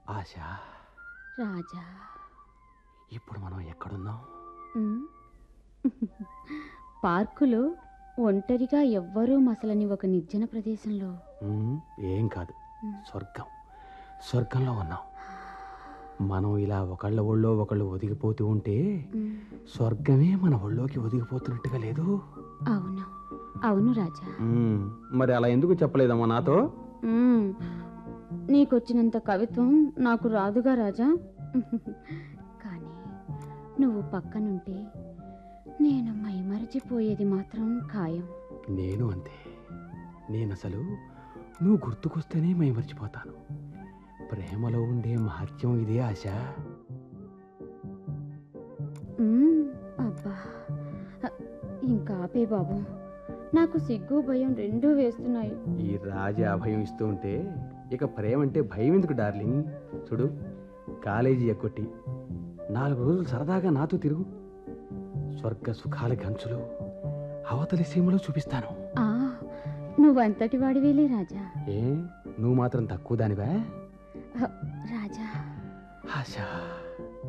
ఆశ రాజా ఇప్పుడు మనం ఎక్కడున్నాం ఉమ్. పార్కులో ఒంటరిగా ఎవ్వరూ మసలని ఒక నిర్జన ప్రదేశంలో ఉమ్, ఏం కాదు స్వర్గం స్వర్గంలో ఉన్నాం మనం ఇలా ఒకళ్ళ ఒళ్ళో ఒకళ్ళు ఒదిగిపోతూ ఉంటే ఉమ్. స్వర్గమే మన ఒళ్ళోకి ఒదిగిపోతున్నట్టుగా లేదు అవును అవును రాజా ఉమ్, మరి అలా ఎందుకు చెప్పలేదమ్మా నాతో ఉమ్. నీకొచ్చినంత కవిత్వం నాకు రాదుగా రాజా కానీ నువ్వు పక్కనుంటే నేను మైమరచిపోయేది మాత్రం ఖాయం నేను అంతే నేను అసలు నువ్వు గుర్తుకొస్తేనే మైమర్చిపోతాను ప్రేమలో ఉండే మహత్యం ఇదే ఆశ ఉమ్, అబ్బా అ, ఇంకా ఆపే బాబు నాకు సిగ్గు భయం రెండూ వేస్తున్నాయి ఈ రాజా అభయం ఇస్తూ ఉంటే ఇక ప్రేమ అంటే భయం ఎందుకు డార్లింగ్ చూడు కాలేజీ ఎక్కొట్టి నాలుగు రోజులు సరదాగా నాతో తిరుగు స్వర్గ సుఖాల గంచులు అవతలి సీమలో చూపిస్తాను ఆ నువ్వంతటి వాడివేలే రాజా ఏ నువ్వు మాత్రం తక్కువ దానివా హ, రాజా ఆశ